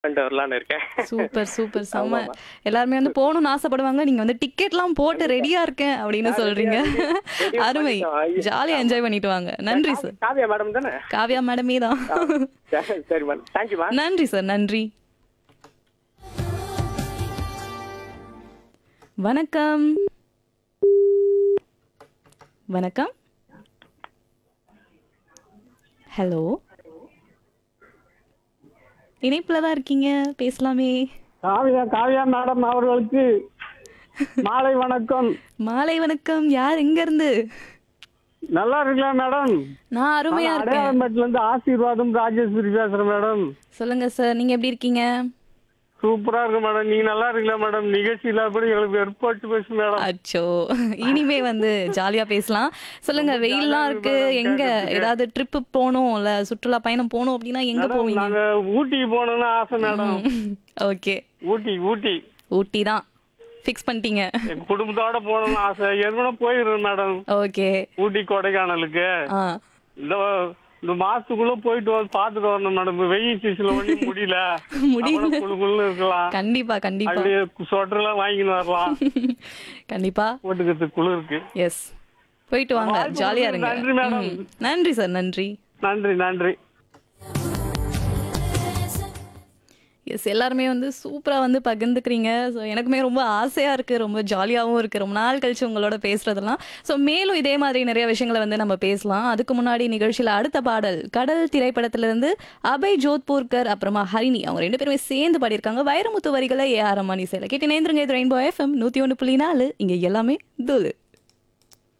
பண்ணிட்டு வரலான்னு இருக்கேன் சூப்பர் சூப்பர் செம்ம ஆமாமா. எல்லாருமே வந்து போகணும்னு ஆசைப்படுவாங்க நீங்க வந்து டிக்கெட்லாம் போட்டு ரெடியா இருக்கேன் அப்படின்னு சொல்றீங்க ready அருமை பண்ணிட்டோம். ஐயோ. ஜாலியா என்ஜாய் பண்ணிட்டு வாங்க நன்றி சார் காவியா மேடம் தானே காவ்யா மேடமே தான் சரி, சரி மேடம் தேங்க்யூ மேம் நன்றி சார் நன்றி வணக்கம் வணக்கம் ஹலோ இணைப்புல தான் இருக்கீங்க பேசலாமே காவியா காவியா மேடம் அவர்களுக்கு மாலை வணக்கம் மாலை வணக்கம் யார் எங்க இருந்து நல்லா இருக்கீங்களா மேடம் நான் அருமையா இருக்கேன் அடையாளம்பேட்டில இருந்து ஆசீர்வாதம் ராஜேஸ்வரி பேசுறேன் மேடம் சொல்லுங்க சார் நீங்க எப்படி இருக்கீங்க சூப்பரா இருக்கு மேடம் நீங்க நல்லா இருக்கீங்களா மேடம் நிகழ்ச்சியில அப்படி எங்களுக்கு ஏற்பாட்டு பேசு மேடம் அச்சோ இனிமே வந்து ஜாலியா பேசலாம் சொல்லுங்க வெயில்லாம் இருக்கு எங்க ஏதாவது ட்ரிப்பு போகணும் இல்ல சுற்றுலா பயணம் போகணும் அப்படின்னா எங்க மேடம் போவீங்க நாங்க ஊட்டிக்கு போகணும்னு ஆசை மேடம் ஓகே ஊட்டி ஊட்டி ஊட்டி தான் ஃபிக்ஸ் பண்ணிட்டீங்க எங்க குடும்பத்தோட போகணும்னு ஆசை ஏற்கனவே போயிருந்தேன் மேடம் ஓகே ஊட்டி கொடைக்கானலுக்கு ஆ இந்த இந்த மாசத்துக்குள்ள போயிட்டு வந்து பாத்துட்டு வரணும் மேடம் இப்ப வெயில் சீசன்ல ஒண்ணும் முடியல முடியல. அவ்வளவு குளு குளுன்னு இருக்கலாம் கண்டிப்பா கண்டிப்பா அப்படியே ஸ்வெட்டர் எல்லாம் வாங்கின்னு வரலாம் கண்டிப்பா போட்டுக்கிறதுக்கு குளிர் இருக்கு எஸ் போயிட்டு வாங்க வாய்ப்பு ஜாலியா கொடுத்ததுக்கு இருங்க நன்றி மேடம். ம். நன்றி சார் நன்றி நன்றி நன்றி எஸ் எல்லாருமே வந்து சூப்பராக வந்து பகிர்ந்துக்கிறீங்க ஸோ எனக்குமே ரொம்ப ஆசையாக இருக்குது ரொம்ப ஜாலியாகவும் இருக்குது ரொம்ப நாள் கழிச்சு உங்களோட பேசுகிறதெல்லாம் ஸோ மேலும் இதே மாதிரி நிறைய விஷயங்களை வந்து நம்ம பேசலாம் அதுக்கு முன்னாடி நிகழ்ச்சியில் அடுத்த பாடல் கடல் திரைப்படத்திலிருந்து அபய் ஜோத்பூர்கர் அப்புறமா ஹரிணி அவங்க ரெண்டு பேருமே சேர்ந்து பாடியிருக்காங்க வைரமுத்து வரிகளை ஏ ஆர் ரமானி சேலை கேட்டு நேந்திரங்க இது ரெயின்போ எஃப்எம் நூற்றி ஒன்று புள்ளி நாலு இங்கே எல்லாமே துலு